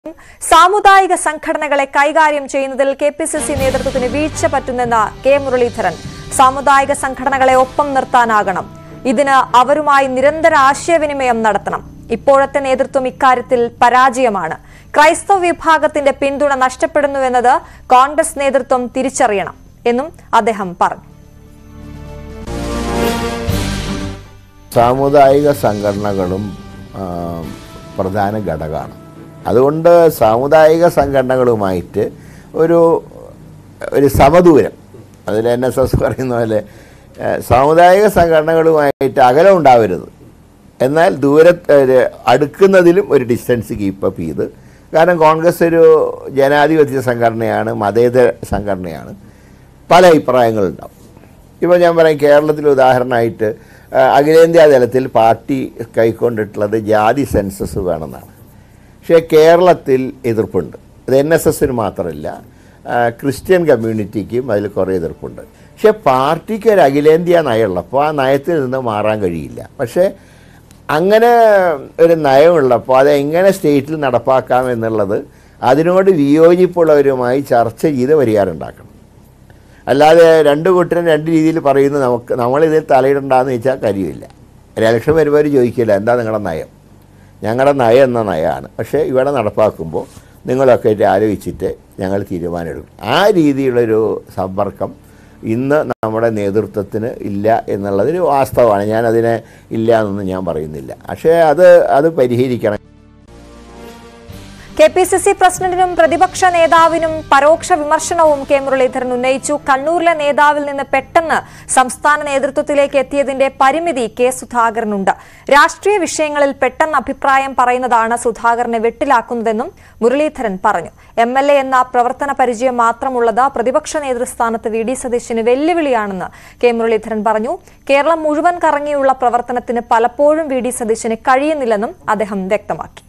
സാമുദായിക സംഘടനകളെ കൈകാര്യം ചെയ്യുന്നതിൽ കെ പി സി സി നേതൃത്വത്തിന് വീഴ്ച പറ്റുന്നെന്ന് കെ മുരളീധരൻ സാമുദായിക സംഘടനകളെ ഒപ്പം നിർത്താനാകണം ഇതിന് അവരുമായി നിരന്തര ആശയവിനിമയം നടത്തണം ഇപ്പോഴത്തെ നേതൃത്വം ഇക്കാര്യത്തിൽ പരാജയമാണ് ക്രൈസ്തവ വിഭാഗത്തിന്റെ പിന്തുണ നഷ്ടപ്പെടുന്നുവെന്നത് കോൺഗ്രസ് നേതൃത്വം തിരിച്ചറിയണം എന്നും അദ്ദേഹം പറഞ്ഞു സാമുദായിക സംഘടനകളും ആ, പ്രധാന ഘടകമാണ് അതുകൊണ്ട് സാമുദായിക സംഘടനകളുമായിട്ട് ഒരു ഒരു സമദൂരം അതിൽ എൻ എസ് എസ് പറയുന്ന പോലെ ഏ, സാമുദായിക സംഘടനകളുമായിട്ട് അകലം ഉണ്ടാവരുത് എന്നാൽ ദൂരെ ഒരു അടുക്കുന്നതിലും ഒരു ഡിസ്റ്റൻസ് കീപ്പപ്പ് ചെയ്ത് കാരണം കോൺഗ്രസ് ഒരു ജനാധിപത്യ സംഘടനയാണ് മതേതര സംഘടനയാണ് പല അഭിപ്രായങ്ങളുണ്ടാവും ഇപ്പോൾ ഞാൻ പറയാം കേരളത്തിൽ ഉദാഹരണമായിട്ട് ആ, അഖിലേന്ത്യാ തലത്തിൽ പാർട്ടി കൈക്കൊണ്ടിട്ടുള്ളത് ജാതി സെൻസസ് വേണമെന്നാണ് പക്ഷേ കേരളത്തിൽ എതിർപ്പുണ്ട് അത് എൻ എസ് എസിന് മാത്രമല്ല ആ, ക്രിസ്ത്യൻ കമ്മ്യൂണിറ്റിക്കും അതിൽ കുറേ എതിർപ്പുണ്ട് പക്ഷേ പാർട്ടിക്ക് ഒരു അഖിലേന്ത്യാ നയമുള്ളപ്പോൾ ആ നയത്തിൽ നിന്ന് മാറാൻ കഴിയില്ല പക്ഷേ അങ്ങനെ ഒരു നയമുള്ളപ്പോൾ അത് എങ്ങനെ സ്റ്റേറ്റിൽ നടപ്പാക്കാം എന്നുള്ളത് അതിനോട് വിയോജിപ്പുള്ളവരുമായി ചർച്ച ചെയ്ത് പരിഹാരമുണ്ടാക്കണം അല്ലാതെ രണ്ട് കൂട്ടരും രണ്ട് രീതിയിൽ പറയുന്നു നമുക്ക് നമ്മളിതിൽ തലയിടണ്ടെന്ന് വെച്ചാൽ കാര്യമില്ല ഒരു ഇലക്ഷൻ വരുമ്പോൾ ചോദിക്കില്ല എന്താ നിങ്ങളുടെ നയം ഞങ്ങളുടെ നയം എന്ന നയമാണ് പക്ഷേ ഇവിടെ നടപ്പാക്കുമ്പോൾ നിങ്ങളൊക്കെ ആയിട്ട് ആലോചിച്ചിട്ട് ഞങ്ങൾ തീരുമാനമെടുക്കും ആ രീതിയിലുള്ളൊരു സമ്പർക്കം ഇന്ന് നമ്മുടെ നേതൃത്വത്തിന് ഇല്ല എന്നുള്ളതൊരു വാസ്തവമാണ് ഞാനതിനെ ഇല്ല എന്നൊന്നും ഞാൻ പറയുന്നില്ല പക്ഷേ അത് അത് പരിഹരിക്കണം കെ പി സി സി പ്രസിഡന്റിനും പ്രതിപക്ഷ നേതാവിനും പരോക്ഷ വിമർശനവും കെ മുരളീധരൻ ഉന്നയിച്ചു കണ്ണൂരിലെ നേതാവിൽ നിന്ന് പെട്ടെന്ന് സംസ്ഥാന നേതൃത്വത്തിലേക്ക് എത്തിയതിന്റെ പരിമിതി കെ സുധാകരനുണ്ട് രാഷ്ട്രീയ വിഷയങ്ങളിൽ പെട്ടെന്ന് അഭിപ്രായം പറയുന്നതാണ് സുധാകരനെ വെട്ടിലാക്കുന്നതെന്നും മുരളീധരൻ പറഞ്ഞു എം എൽ എ എന്ന പ്രവർത്തന പരിചയം മാത്രമുള്ളത് പ്രതിപക്ഷ നേതൃസ്ഥാനത്ത് വി ഡി സതീശന് വെല്ലുവിളിയാണെന്ന് കെ മുരളീധരൻ പറഞ്ഞു കേരളം മുഴുവൻ കറങ്ങിയുള്ള പ്രവർത്തനത്തിന് പലപ്പോഴും വി ഡി സതീശന് കഴിയുന്നില്ലെന്നും അദ്ദേഹം വ്യക്തമാക്കി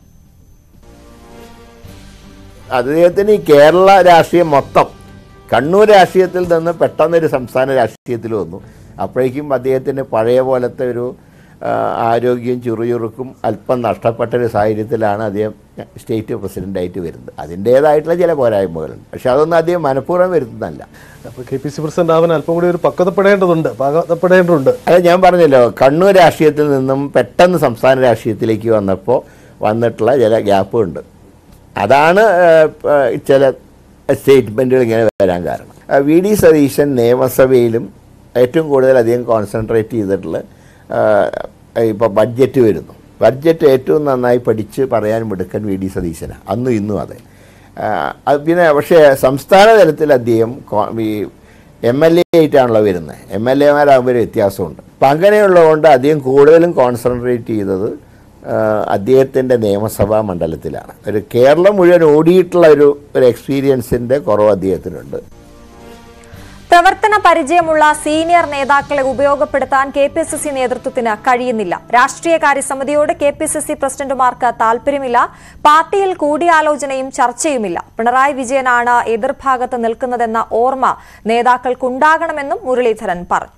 അദ്ദേഹത്തിന് ഈ കേരള രാഷ്ട്രീയം മൊത്തം കണ്ണൂർ രാഷ്ട്രീയത്തിൽ നിന്ന് പെട്ടെന്നൊരു സംസ്ഥാന രാഷ്ട്രീയത്തിൽ വന്നു അപ്പോഴേക്കും അദ്ദേഹത്തിന് പഴയ പോലത്തെ ഒരു ആ, ആരോഗ്യം ചുറുചുറുക്കും അല്പം നഷ്ടപ്പെട്ട ഒരു സാഹചര്യത്തിലാണ് അദ്ദേഹം സ്റ്റേറ്റ് പ്രസിഡൻ്റായിട്ട് വരുന്നത് അതിൻ്റേതായിട്ടുള്ള ചില പോരായ്മകളുണ്ട് പക്ഷെ അതൊന്നും അദ്ദേഹം മനഃപൂർവ്വം വരുത്തുന്നതല്ല അപ്പോൾ കെ പി സി പ്രസിഡന്റ് ആവാൻ അല്പം കൂടി ഒരു പക്വതപ്പെടേണ്ടതുണ്ട് പക്വതപ്പെടേണ്ടതുണ്ട് അത് ഞാൻ പറഞ്ഞല്ലോ കണ്ണൂർ രാഷ്ട്രീയത്തിൽ നിന്നും പെട്ടെന്ന് സംസ്ഥാന രാഷ്ട്രീയത്തിലേക്ക് വന്നപ്പോൾ വന്നിട്ടുള്ള ചില ഗ്യാപ്പുണ്ട് അതാണ് ഏഹ്, ഏഹ്, ചില സ്റ്റേറ്റ്മെൻറ്റുകൾ ഇങ്ങനെ വരാൻ കാരണം ആ, വി ഡി സതീശൻ നിയമസഭയിലും ഏറ്റവും കൂടുതൽ അധികം കോൺസെൻട്രേറ്റ് ചെയ്തിട്ടുള്ള ഇപ്പോൾ ബഡ്ജറ്റ് വരുന്നു ബഡ്ജറ്റ് ഏറ്റവും നന്നായി പഠിച്ച് പറയാൻ മിടുക്കൻ വി ഡി സതീശനാണ് അന്നും ഇന്നും അതെ ആ, അത് പിന്നെ പക്ഷേ സംസ്ഥാന തലത്തിൽ അദ്ദേഹം കോ- ഈ എം എൽ എ ആയിട്ടാണല്ലോ വരുന്നത് എം എൽ എമാരാകുമ്പോൾ ഒരു വ്യത്യാസമുണ്ട് അപ്പം അങ്ങനെയുള്ളതുകൊണ്ട് അദ്ദേഹം കൂടുതലും കോൺസെൻട്രേറ്റ് ചെയ്തത് അദ്ദേഹത്തിൻ്റെ നിയമസഭാ മണ്ഡലത്തിലാണ് ഒരു കേരളം മുഴുവൻ ഓടിയിട്ടുള്ള ഒരു ഒരു എക്സ്പീരിയൻസിൻ്റെ കുറവ് അദ്ദേഹത്തിനുണ്ട് പ്രവർത്തന പരിചയമുള്ള സീനിയർ നേതാക്കളെ ഉപയോഗപ്പെടുത്താൻ കെ പി സി സി നേതൃത്വത്തിന് കഴിയുന്നില്ല രാഷ്ട്രീയകാര്യ സമിതിയോട് കെ പി സി സി പ്രസിഡന്റുമാർക്ക് താൽപര്യമില്ല പാർട്ടിയിൽ കൂടിയാലോചനയും ചർച്ചയുമില്ല പിണറായി വിജയനാണ് എതിർഭാഗത്ത് നിൽക്കുന്നതെന്ന ഓർമ്മ നേതാക്കൾക്കുണ്ടാകണമെന്നും മുരളീധരൻ പറഞ്ഞു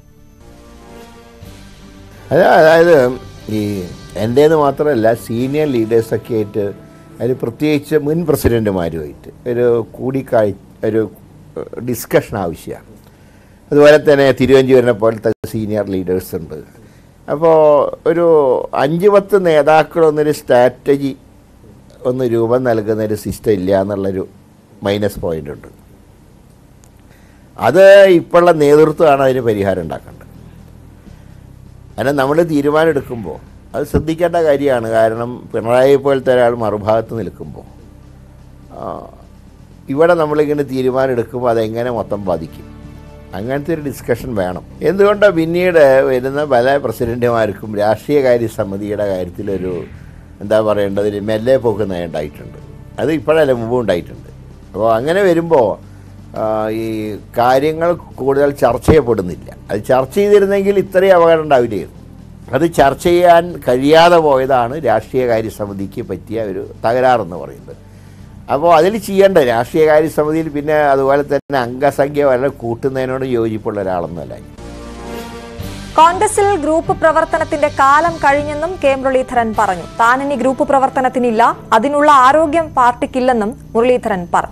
അത് അതായത് ഈ എൻ്റേത് മാത്രമല്ല സീനിയർ ലീഡേഴ്സൊക്കെ ആയിട്ട് അതിൽ പ്രത്യേകിച്ച് മുൻ പ്രസിഡൻറ്റുമാരുമായിട്ട് ഒരു കൂടിക്കാഴ്ച ഒരു ഡിസ്കഷൻ ആവശ്യമാണ് അതുപോലെ തന്നെ തിരുവഞ്ചൂരിനെ പോലത്തെ സീനിയർ ലീഡേഴ്സ് ഉണ്ട് അപ്പോൾ ഒരു അഞ്ച് പത്ത് നേതാക്കളൊന്നൊരു സ്ട്രാറ്റജി ഒന്ന് രൂപം നൽകുന്ന ഒരു സിസ്റ്റം ഇല്ല എന്നുള്ളൊരു മൈനസ് പോയിൻ്റ് ഉണ്ട് അത് ഇപ്പോഴുള്ള നേതൃത്വമാണ് അതിന് പരിഹാരം ഉണ്ടാക്കേണ്ടത് അങ്ങനെ നമ്മൾ തീരുമാനം എടുക്കുമ്പോൾ അത് ശ്രദ്ധിക്കേണ്ട കാര്യമാണ് കാരണം പിണറായി പോലത്തെ ഒരാൾ മറുഭാഗത്ത് നിൽക്കുമ്പോൾ ആ, ഇവിടെ നമ്മളിങ്ങനെ തീരുമാനം എടുക്കുമ്പോൾ അതെങ്ങനെ മൊത്തം ബാധിക്കും അങ്ങനത്തെ ഒരു ഡിസ്കഷൻ വേണം എന്തുകൊണ്ടാണ് പിന്നീട് വരുന്ന പല പ്രസിഡന്റുമാർക്കും രാഷ്ട്രീയകാര്യ സമിതിയുടെ കാര്യത്തിലൊരു എന്താ പറയേണ്ടത് ഒരു മെല്ലെ പോക്ക് നയണ്ടായിട്ടുണ്ട് അത് ഇപ്പോഴല്ല മുമ്പ് ഉണ്ടായിട്ടുണ്ട് അപ്പോൾ അങ്ങനെ വരുമ്പോൾ ആ, ഈ കാര്യങ്ങൾ കൂടുതൽ ചർച്ച ചെയ്യപ്പെടുന്നില്ല അത് ചർച്ച ചെയ്തിരുന്നെങ്കിൽ ഇത്രയും അപകടം ഉണ്ടാവില്ലായിരുന്നു അത് ചർച്ച ചെയ്യാൻ കഴിയാതെ പോയതാണ് രാഷ്ട്രീയകാര്യ സമിതിക്ക് പറ്റിയ ഒരു തകരാറെന്ന് പറയുന്നത് അപ്പോൾ അതിൽ ചെയ്യേണ്ട രാഷ്ട്രീയകാര്യ സമിതിയിൽ പിന്നെ അതുപോലെ തന്നെ അംഗസംഖ്യ വളരെ കൂട്ടുന്നതിനോട് യോജിപ്പുള്ള ഒരാളൊന്നുമല്ല ഞാൻ കോൺഗ്രസിൽ ഗ്രൂപ്പ് പ്രവർത്തനത്തിന്റെ കാലം കഴിഞ്ഞെന്നും കെ മുരളീധരൻ പറഞ്ഞു താൻ ഇനി ഗ്രൂപ്പ് പ്രവർത്തനത്തിനില്ല അതിനുള്ള ആരോഗ്യം പാർട്ടിക്കില്ലെന്നും മുരളീധരൻ പറഞ്ഞു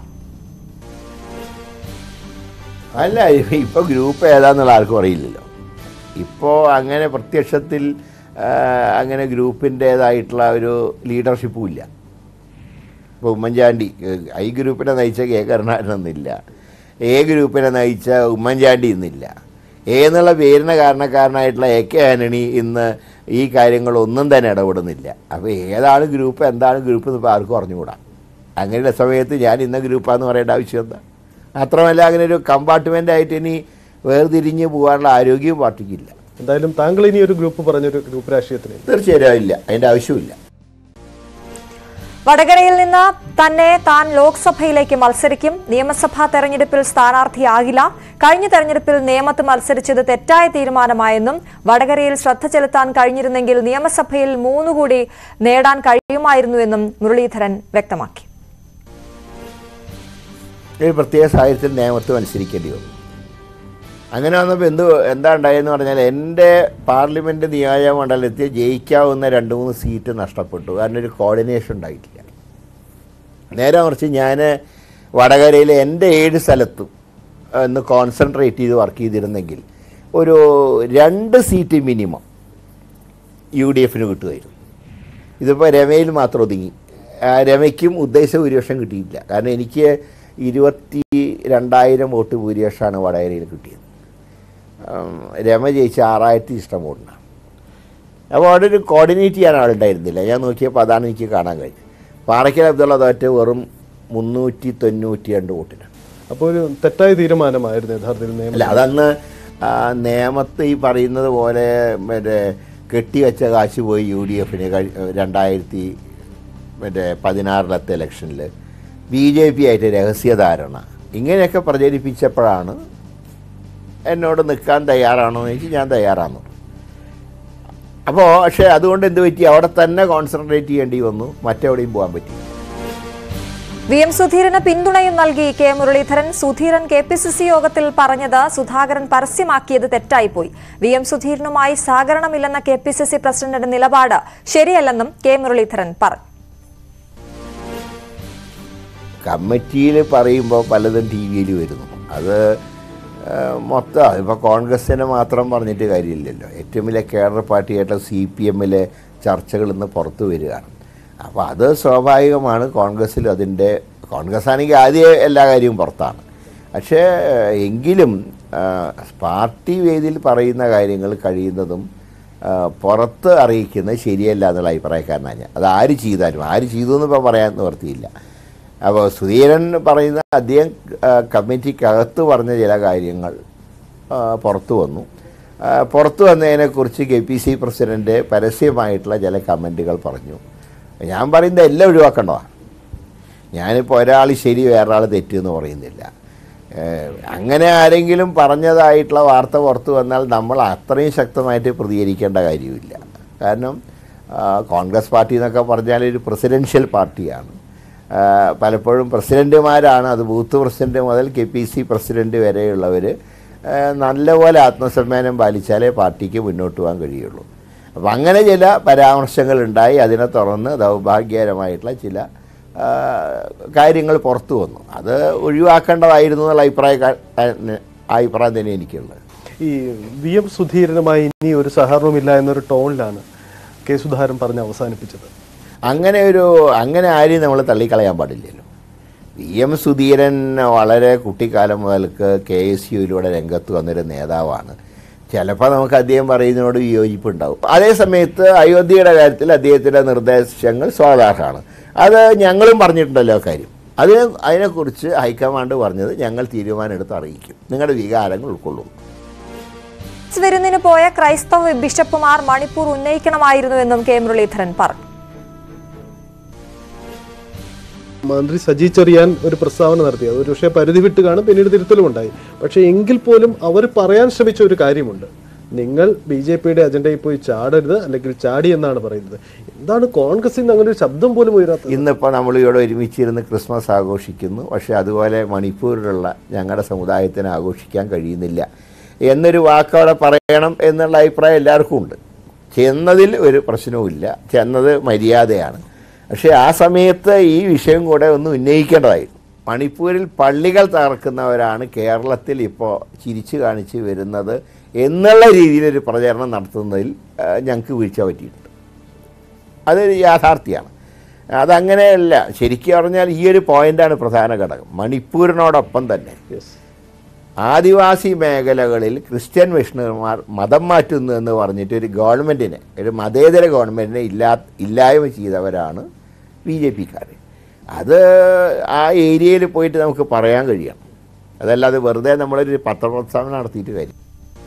അല്ല ഇപ്പോൾ ഗ്രൂപ്പ് ഏതാന്നുള്ള ആർക്കും അറിയില്ലല്ലോ ഇപ്പോൾ അങ്ങനെ പ്രത്യക്ഷത്തിൽ ആ, അങ്ങനെ ഗ്രൂപ്പിൻ്റേതായിട്ടുള്ള ഒരു ലീഡർഷിപ്പും ഇല്ല ഇപ്പോൾ ഉമ്മൻചാണ്ടി ഏഹ്, ഐ ഗ്രൂപ്പിനെ നയിച്ച കെ കരുണാകരനൊന്നില്ല എ ഗ്രൂപ്പിനെ നയിച്ച ഉമ്മൻചാണ്ടി ഇന്നില്ല എ എന്നുള്ള പേരിന് കാരണക്കാരനായിട്ടുള്ള എ കെ ആന്റണി ഇന്ന് ഈ കാര്യങ്ങളൊന്നും തന്നെ ഇടപെടുന്നില്ല അപ്പോൾ ഏതാണ് ഗ്രൂപ്പ് എന്താണ് ഗ്രൂപ്പ് എന്ന് ഇപ്പോൾ ആർക്കും അറിഞ്ഞുകൂടാ അങ്ങനെയുള്ള സമയത്ത് ഞാൻ ഇന്ന ഗ്രൂപ്പാന്ന് പറയേണ്ട ആവശ്യം എന്താ മാത്രമല്ല അങ്ങനെ ഒരു കമ്പാർട്ട്മെൻ്റ് ആയിട്ട് ഇനി വേർതിരിഞ്ഞ് പോകാനുള്ള ആരോഗ്യവും പാർട്ടിക്കില്ല എന്തായാലും താങ്കൾ ഇനി ഒരു ഗ്രൂപ്പ് പറഞ്ഞൊരു ഗ്രൂപ്പ് രാഷ്ട്രീയത്തിന് തീർച്ചയായും ഇല്ല അതിൻ്റെ ആവശ്യമില്ല വടകരയിൽ നിന്ന് തന്നെ താൻ ലോക്സഭയിലേക്ക് മത്സരിക്കും നിയമസഭാ തെരഞ്ഞെടുപ്പിൽ സ്ഥാനാർത്ഥിയാകില്ല കഴിഞ്ഞ തെരഞ്ഞെടുപ്പിൽ നേമത്ത് മത്സരിച്ചത് തെറ്റായ തീരുമാനമായെന്നും വടകരയിൽ ശ്രദ്ധ ചെലുത്താൻ കഴിഞ്ഞിരുന്നെങ്കിൽ നിയമസഭയിൽ മൂന്നുകൂടി നേടാൻ കഴിയുമായിരുന്നുവെന്നും മുരളീധരൻ വ്യക്തമാക്കി ഒരു പ്രത്യേക സാഹചര്യത്തിൽ നിയമത്ത് മത്സരിക്കേണ്ടി വന്നു അങ്ങനെ വന്നപ്പോൾ എന്ത് എന്താ ഉണ്ടായെന്ന് പറഞ്ഞാൽ എൻ്റെ പാർലമെൻറ്റ് നിയോജക മണ്ഡലത്തിൽ ജയിക്കാവുന്ന രണ്ട് മൂന്ന് സീറ്റ് നഷ്ടപ്പെട്ടു കാരണം ഒരു കോർഡിനേഷൻ ഉണ്ടായിട്ടില്ല നേരെ മറിച്ച് ഞാൻ വടകരയിലെ എൻ്റെ ഏഴ് സ്ഥലത്തും ഒന്ന് കോൺസെൻട്രേറ്റ് ചെയ്ത് വർക്ക് ചെയ്തിരുന്നെങ്കിൽ ഒരു രണ്ട് സീറ്റ് മിനിമം യു ഡി എഫിന് കിട്ടുമായിരുന്നു ഇതിപ്പോൾ രമയിൽ മാത്രം ഒതുങ്ങി ആ, രമയ്ക്കും ഉദ്ദേശ ഭൂരിപക്ഷം കിട്ടിയില്ല കാരണം എനിക്ക് ഇരുപത്തി രണ്ടായിരം വോട്ട് ഭൂരിപക്ഷമാണ് വടകരയിൽ കിട്ടിയത് ഉം, രമ ജയിച്ച ആറായിരത്തി ഇഷ്ടം വോട്ടിനാണ് അപ്പോൾ അവിടെ ഒരു കോർഡിനേറ്റ് ചെയ്യാൻ ആളുണ്ടായിരുന്നില്ല ഞാൻ നോക്കിയപ്പോൾ അതാണ് എനിക്ക് കാണാൻ കഴിഞ്ഞത് പാറയ്ക്കൽ അബ്ദുള്ള തോറ്റ വെറും മുന്നൂറ്റി തൊണ്ണൂറ്റി രണ്ട് വോട്ടിനാണ് അപ്പോൾ ഒരു തെറ്റായ തീരുമാനമായിരുന്നു യഥാർത്ഥത്തിൽ അല്ല നിയമം അതന്ന് ആ, നേമത്ത് ഈ പറയുന്നത് പോലെ മറ്റേ കെട്ടിവെച്ച കാശ് പോയി യു ഡി എഫിന് കഴി രണ്ടായിരത്തി മറ്റേ പതിനാറിലത്തെ ഇലക്ഷനിൽ ബി ജെ പി ആയിട്ട് രഹസ്യധാരണ ഇങ്ങനെയൊക്കെ പ്രചരിപ്പിച്ചപ്പോഴാണ് എന്നോട് നിൽക്കാൻ തയ്യാറാണോ എന്ന് ചോദിച്ചാൽ ഞാൻ തയ്യാറാണെന്ന് പറഞ്ഞു. അപ്പോൾ പക്ഷേ അതുകൊണ്ട് എന്ത് പറ്റി അവിടെ തന്നെ കോൺസെൻട്രേറ്റ് ചെയ്യേണ്ടി വന്നു മറ്റെവിടെയും പോകാൻ പറ്റി വി എം സുധീരന് പിന്തുണയും നൽകി K Muraleedharan Sudheeran K P C C യോഗത്തിൽ പറഞ്ഞത് സുധാകരൻ പരസ്യമാക്കിയത് തെറ്റായിപ്പോയി വി എം സുധീരനുമായി സഹകരണമില്ലെന്ന കെ പി സി സി പ്രസിഡന്റിന്റെ നിലപാട് ശരിയല്ലെന്നും കെ മുരളീധരൻ പറഞ്ഞു കമ്മിറ്റിയിൽ പറയുമ്പോൾ പലതും ടി വിയിൽ വരുന്നു അത് ആ, മൊത്തം ഇപ്പോൾ കോൺഗ്രസിനെ മാത്രം പറഞ്ഞിട്ട് കാര്യമില്ലല്ലോ ഏറ്റവും വലിയ കേഡർ പാർട്ടിയായിട്ടുള്ള സി പി എമ്മിലെ ചർച്ചകൾ ഇന്ന് പുറത്തു വരികയാണ് അപ്പോൾ അത് സ്വാഭാവികമാണ് കോൺഗ്രസ്സിൽ അതിൻ്റെ കോൺഗ്രസ് ആണെങ്കിൽ ആദ്യം എല്ലാ കാര്യവും പുറത്താണ് പക്ഷേ എങ്കിലും ആ, പാർട്ടി വേദിയിൽ പറയുന്ന കാര്യങ്ങൾ കഴിയുന്നതും ആ, പുറത്ത് അറിയിക്കുന്നത് ശരിയല്ല എന്നുള്ള അഭിപ്രായക്കാരനാണ് ഞാൻ അത് ആര് ചെയ്താലും ആര് ചെയ്തു എന്ന് ഇപ്പോൾ പറയാൻ നിവർത്തിയില്ല അപ്പോൾ സുധീരൻ പറയുന്ന അദ്ദേഹം ആ, കമ്മിറ്റിക്കകത്ത് പറഞ്ഞ ചില കാര്യങ്ങൾ ആ, പുറത്തു വന്നു ആ, പുറത്തു വന്നതിനെക്കുറിച്ച് കെ പി സി പ്രസിഡൻ്റ് പരസ്യമായിട്ടുള്ള ചില കമൻറ്റുകൾ പറഞ്ഞു ഞാൻ പറയുന്നത് എല്ലാം ഒഴിവാക്കേണ്ടതാണ് ഞാനിപ്പോൾ ഒരാൾ ശരി വേറൊരാൾ തെറ്റെന്ന് പറയുന്നില്ല ഏഹ് അങ്ങനെ ആരെങ്കിലും പറഞ്ഞതായിട്ടുള്ള വാർത്ത പുറത്തു വന്നാൽ നമ്മൾ അത്രയും ശക്തമായിട്ട് പ്രതികരിക്കേണ്ട കാര്യമില്ല കാരണം ആ, കോൺഗ്രസ് പാർട്ടി എന്നൊക്കെ പറഞ്ഞാൽ ഒരു പ്രസിഡൻഷ്യൽ പാർട്ടിയാണ് ആ, പലപ്പോഴും പ്രസിഡൻറ്റുമാരാണ് അത് ബൂത്ത് പ്രസിഡൻറ്റ് മുതൽ കെ പി സി പ്രസിഡൻറ്റ് വരെയുള്ളവർ നല്ലപോലെ ആത്മസമ്മാനം പാലിച്ചാലേ പാർട്ടിക്ക് മുന്നോട്ട് പോകാൻ കഴിയുള്ളൂ അപ്പം അങ്ങനെ ചില പരാമർശങ്ങൾ ഉണ്ടായി അതിനെ തുടർന്ന് ദൗർഭാഗ്യകരമായിട്ടുള്ള ചില ആ, കാര്യങ്ങൾ പുറത്തു വന്നു അത് ഒഴിവാക്കേണ്ടതായിരുന്നു എന്നുള്ള അഭിപ്രായ അഭിപ്രായം തന്നെ എനിക്കുള്ളത് ഈ വി എം സുധീരനുമായി ഇനി ഒരു സഹകരണവുമില്ല എന്നൊരു ടോണിലാണ് കെ സുധാകരൻ പറഞ്ഞ് അവസാനിപ്പിച്ചത് അങ്ങനെ ഒരു അങ്ങനെ ആരെയും നമ്മൾ തള്ളിക്കളയാൻ പാടില്ലല്ലോ വി എം സുധീരൻ വളരെ കുട്ടിക്കാലം മുതൽക്ക് കെ എസ് യുയിലൂടെ രംഗത്ത് വന്നൊരു നേതാവാണ് ചിലപ്പോൾ നമുക്ക് അദ്ദേഹം പറയുന്നതിനോട് വിയോജിപ്പുണ്ടാവും അതേ സമയത്ത് അയോധ്യയുടെ കാര്യത്തിൽ അദ്ദേഹത്തിൻ്റെ നിർദ്ദേശങ്ങൾ സ്വാഗതാർഹമാണ് അത് ഞങ്ങളും പറഞ്ഞിട്ടുണ്ടല്ലോ കാര്യം അതിനെ അതിനെക്കുറിച്ച് ഹൈക്കമാൻഡ് പറഞ്ഞത് ഞങ്ങൾ തീരുമാനമെടുത്ത് അറിയിക്കും നിങ്ങളുടെ വികാരങ്ങൾ ഉൾക്കൊള്ളും വിരുന്നിന് പോയ ക്രൈസ്തവ ബിഷപ്പുമാർ മണിപ്പൂർ ഉന്നയിക്കണമായിരുന്നുവെന്നും കെ മുരളീധരൻ പറഞ്ഞു മന്ത്രി സജി ചെറിയാൻ ഒരു പ്രസ്താവന നടത്തി അത് പക്ഷേ പരിധി വിട്ട് കാണും പിന്നീട് തിരുത്തലും ഉണ്ടായി പക്ഷേ എങ്കിൽ പോലും അവർ പറയാൻ ശ്രമിച്ച ഒരു കാര്യമുണ്ട് നിങ്ങൾ ബി ജെ പിയുടെ അജണ്ടയിൽ പോയി ചാടരുത് അല്ലെങ്കിൽ ചാടി എന്നാണ് പറയുന്നത് എന്താണ് കോൺഗ്രസിൽ നിന്ന് അങ്ങനെ ഒരു ശബ്ദം പോലും ഉയരാത്തത് ഇന്നിപ്പോൾ നമ്മൾ ഇവിടെ ഒരുമിച്ചിരുന്ന് ക്രിസ്മസ് ആഘോഷിക്കുന്നു പക്ഷേ അതുപോലെ മണിപ്പൂരിലുള്ള ഞങ്ങളുടെ സമുദായത്തിന് ആഘോഷിക്കാൻ കഴിയുന്നില്ല എന്നൊരു വാക്കവിടെ പറയണം എന്നുള്ള അഭിപ്രായം എല്ലാവർക്കും ഉണ്ട് ചെന്നതിൽ ഒരു പ്രശ്നവുമില്ല ചെന്നത് മര്യാദയാണ് പക്ഷേ ആ സമയത്ത് ഈ വിഷയം കൂടെ ഒന്ന് ഉന്നയിക്കേണ്ടതായി മണിപ്പൂരിൽ പള്ളികൾ തകർക്കുന്നവരാണ് കേരളത്തിൽ ഇപ്പോൾ ചിരിച്ചു കാണിച്ച് വരുന്നത് എന്നുള്ള രീതിയിലൊരു പ്രചരണം നടത്തുന്നതിൽ ആ, ഞങ്ങൾക്ക് വീഴ്ച പറ്റിയിട്ടുണ്ട് അതൊരു യാഥാർത്ഥ്യമാണ് അതങ്ങനെയല്ല ശരിക്കും പറഞ്ഞാൽ ഈ ഒരു പോയിൻ്റാണ് പ്രധാന ഘടകം മണിപ്പൂരിനോടൊപ്പം തന്നെ യെസ് ആദിവാസി മേഖലകളിൽ ക്രിസ്ത്യൻ മിഷണറിമാർ മതം മാറ്റുന്നു എന്ന് പറഞ്ഞിട്ട് ഒരു ഗവൺമെൻറ്റിനെ ഒരു മതേതര ഗവൺമെൻറ്റിനെ ഇല്ലാ ഇല്ലായ്മ ചെയ്തവരാണ് ബി ജെ പിക്കാർ അത് ആ ഏരിയയിൽ പോയിട്ട് നമുക്ക് പറയാൻ കഴിയണം അതല്ലാതെ വെറുതെ നമ്മളൊരു പത്രപ്രസ്ഥാനം നടത്തിയിട്ട് കാര്യം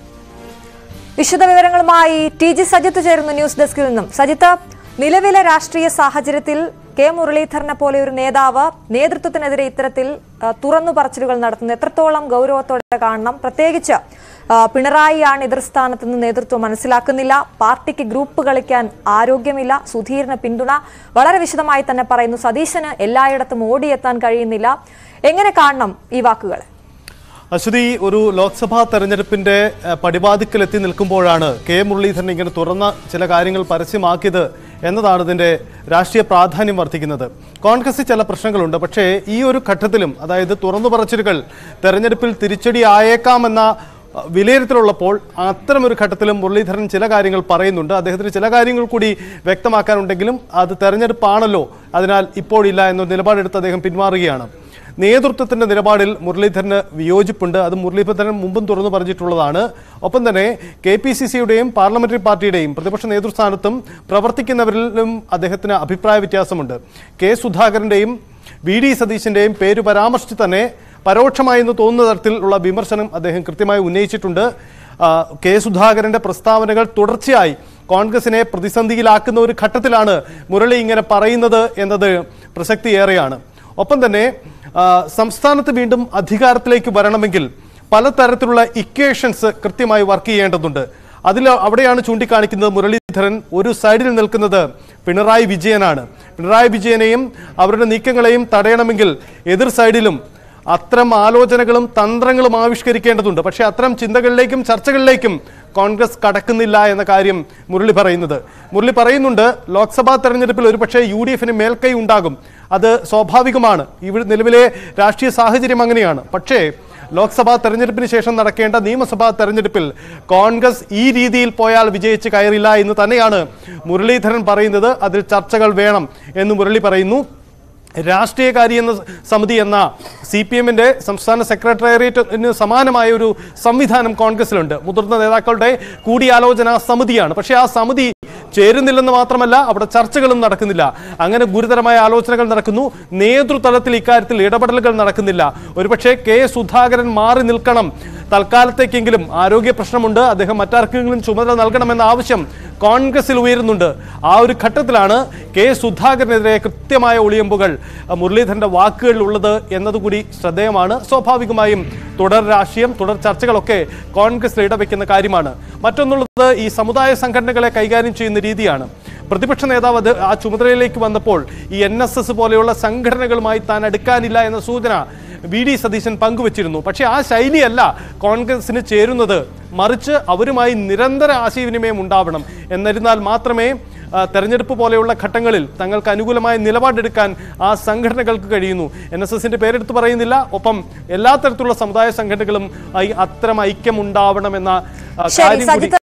വിശദ വിവരങ്ങളുമായി ടി ജി സജിത്ത് ചേരുന്നു ന്യൂസ് ഡെസ്കിൽ നിന്നും സജിത്ത് നിലവിലെ രാഷ്ട്രീയ സാഹചര്യത്തിൽ കെ മുരളീധരനെ പോലെ ഒരു നേതാവ് നേതൃത്വത്തിനെതിരെ ഇത്തരത്തിൽ ആ, തുറന്നു പറച്ചിലുകൾ നടത്തുന്നത് എത്രത്തോളം ഗൗരവത്തോടെ കാണണം പ്രത്യേകിച്ച് ആ, പിണറായിയാണ് എതിർസ്ഥാനത്ത് നിന്ന് നേതൃത്വം മനസ്സിലാക്കുന്നില്ല പാർട്ടിക്ക് ഗ്രൂപ്പ് കളിക്കാൻ ആരോഗ്യമില്ല സുധീറിന് പിന്തുണ വളരെ വിശദമായി തന്നെ പറയുന്നു സതീശന് എല്ലായിടത്തും ഓടിയെത്താൻ കഴിയുന്നില്ല എങ്ങനെ കാണണം ഈ വാക്കുകൾ അശ്വതി ഒരു ലോക്സഭാ തെരഞ്ഞെടുപ്പിന്റെ ഏഹ്, പടിവാതിക്കൽ എത്തി നിൽക്കുമ്പോഴാണ് കെ മുരളീധരൻ ഇങ്ങനെ തുറന്ന ചില കാര്യങ്ങൾ പരസ്യമാക്കിയത് എന്നതാണ് ഇതിന്റെ രാഷ്ട്രീയ പ്രാധാന്യം വർദ്ധിക്കുന്നത് കോൺഗ്രസിൽ ചില പ്രശ്നങ്ങളുണ്ട് പക്ഷേ ഈ ഒരു ഘട്ടത്തിലും അതായത് തുറന്നു പറച്ചിലുകൾ തെരഞ്ഞെടുപ്പിൽ തിരിച്ചടി ആയേക്കാമെന്ന അഹ്, വിലയിരുത്തലുള്ളപ്പോൾ അത്തരമൊരു ഘട്ടത്തിലും മുരളീധരൻ ചില കാര്യങ്ങൾ പറയുന്നുണ്ട് അദ്ദേഹത്തിന് ചില കാര്യങ്ങൾ കൂടി വ്യക്തമാക്കാനുണ്ടെങ്കിലും അത് തെരഞ്ഞെടുപ്പാണല്ലോ അതിനാൽ ഇപ്പോഴില്ല എന്നൊരു നിലപാടെടുത്ത് അദ്ദേഹം പിന്മാറുകയാണ് നേതൃത്വത്തിന്റെ നിലപാടിൽ മുരളീധരന് വിയോജിപ്പുണ്ട് അത് മുരളീധരൻ മുമ്പും തുറന്നു പറഞ്ഞിട്ടുള്ളതാണ് ഒപ്പം തന്നെ കെ പി സി സിയുടെയും പാർലമെന്ററി പാർട്ടിയുടെയും പ്രതിപക്ഷ നേതൃസ്ഥാനത്തും പ്രവർത്തിക്കുന്നവരിലും അദ്ദേഹത്തിന് അഭിപ്രായ വ്യത്യാസമുണ്ട് കെ സുധാകരന്റെയും വി ഡി സതീശന്റെയും പേര് പരാമർശിച്ച് തന്നെ പരോക്ഷമായി എന്ന് തോന്നുന്ന തരത്തിലുള്ള വിമർശനം അദ്ദേഹം കൃത്യമായി ഉന്നയിച്ചിട്ടുണ്ട് ആ, കെ സുധാകരന്റെ പ്രസ്താവനകൾ തുടർച്ചയായി കോൺഗ്രസിനെ പ്രതിസന്ധിയിലാക്കുന്ന ഒരു ഘട്ടത്തിലാണ് മുരളി ഇങ്ങനെ പറയുന്നത് എന്നത് പ്രസക്തിയേറെയാണ് ഒപ്പം തന്നെ ആ, സംസ്ഥാനത്ത് വീണ്ടും അധികാരത്തിലേക്ക് വരണമെങ്കിൽ പലതരത്തിലുള്ള ഇക്വേഷൻസ് കൃത്യമായി വർക്ക് ചെയ്യേണ്ടതുണ്ട് അതിൽ അവിടെയാണ് ചൂണ്ടിക്കാണിക്കുന്നത് മുരളീധരൻ ഒരു സൈഡിൽ നിൽക്കുന്നത് പിണറായി വിജയനാണ് പിണറായി വിജയനെയും അവരുടെ നീക്കങ്ങളെയും തടയണമെങ്കിൽ എതിർ സൈഡിലും അത്തരം ആലോചനകളും തന്ത്രങ്ങളും ആവിഷ്കരിക്കേണ്ടതുണ്ട് പക്ഷേ അത്തരം ചിന്തകളിലേക്കും ചർച്ചകളിലേക്കും കോൺഗ്രസ് കടക്കുന്നില്ല എന്ന കാര്യം മുരളി പറയുന്നത് മുരളി പറയുന്നുണ്ട് ലോക്സഭാ തെരഞ്ഞെടുപ്പിൽ ഒരുപക്ഷെ യു ഡി എഫിന് മേൽക്കൈ ഉണ്ടാകും അത് സ്വാഭാവികമാണ് ഇവിടെ നിലവിലെ രാഷ്ട്രീയ സാഹചര്യം അങ്ങനെയാണ് പക്ഷേ ലോക്സഭാ തെരഞ്ഞെടുപ്പിന് ശേഷം നടക്കേണ്ട നിയമസഭാ തെരഞ്ഞെടുപ്പിൽ കോൺഗ്രസ് ഈ രീതിയിൽ പോയാൽ വിജയിച്ച് കയറില്ല എന്ന് തന്നെയാണ് മുരളീധരൻ പറയുന്നത് അതിൽ ചർച്ചകൾ വേണം എന്ന് മുരളി പറയുന്നു രാഷ്ട്രീയകാരി എന്ന സമിതി എന്ന സി പി എമ്മിൻ്റെ സംസ്ഥാന സെക്രട്ടേറിയറ്റിന് സമാനമായ ഒരു സംവിധാനം കോൺഗ്രസിലുണ്ട് മുതിർന്ന നേതാക്കളുടെ കൂടിയാലോചന സമിതിയാണ് പക്ഷേ ആ സമിതി ചേരുന്നില്ലെന്ന് മാത്രമല്ല അവിടെ ചർച്ചകളും നടക്കുന്നില്ല അങ്ങനെ ഗുരുതരമായ ആലോചനകൾ നടക്കുന്നു നേതൃതലത്തിൽ ഇക്കാര്യത്തിൽ ഇടപെടലുകൾ നടക്കുന്നില്ല ഒരുപക്ഷെ കെ സുധാകരൻ മാറി നിൽക്കണം തൽക്കാലത്തേക്കെങ്കിലും ആരോഗ്യ പ്രശ്നമുണ്ട് അദ്ദേഹം മറ്റാർക്കെങ്കിലും ചുമതല നൽകണമെന്ന ആവശ്യം കോൺഗ്രസിൽ ഉയരുന്നുണ്ട് ആ ഒരു ഘട്ടത്തിലാണ് കെ സുധാകരനെതിരെ കൃത്യമായ ഒളിയമ്പുകൾ അഹ്, മുരളീധരന്റെ വാക്കുകളിൽ ഉള്ളത് എന്നതുകൂടി ശ്രദ്ധേയമാണ് സ്വാഭാവികമായും തുടർ രാഷ്ട്രീയം തുടർ ചർച്ചകളൊക്കെ കോൺഗ്രസിൽ ഇടവെക്കുന്ന കാര്യമാണ് മറ്റൊന്നുള്ളത് ഈ സമുദായ സംഘടനകളെ കൈകാര്യം ചെയ്യുന്ന രീതിയാണ് പ്രതിപക്ഷ നേതാവ് അത് ആ ചുമതലയിലേക്ക് വന്നപ്പോൾ ഈ എൻ എസ് എസ് പോലെയുള്ള സംഘടനകളുമായി താൻ അടുക്കാനില്ല എന്ന സൂചന വി ഡി സതീശൻ പങ്കുവച്ചിരുന്നു പക്ഷേ ആ ശൈലിയല്ല കോൺഗ്രസിന് ചേരുന്നത് മറിച്ച് അവരുമായി നിരന്തര ആശയവിനിമയം ഉണ്ടാവണം എന്നിരുന്നാൽ മാത്രമേ ആ, തെരഞ്ഞെടുപ്പ് പോലെയുള്ള ഘട്ടങ്ങളിൽ തങ്ങൾക്ക് അനുകൂലമായ നിലപാടെടുക്കാൻ ആ സംഘടനകൾക്ക് കഴിയുന്നു എൻ എസ് എസിന്റെ പേരെടുത്ത് പറയുന്നില്ല ഒപ്പം എല്ലാ തരത്തിലുള്ള സമുദായ സംഘടനകളും ആയി അത്തരം ഐക്യം ഉണ്ടാവണമെന്ന ആ, ശരി കാര്യം കൂടി സജിത്ത്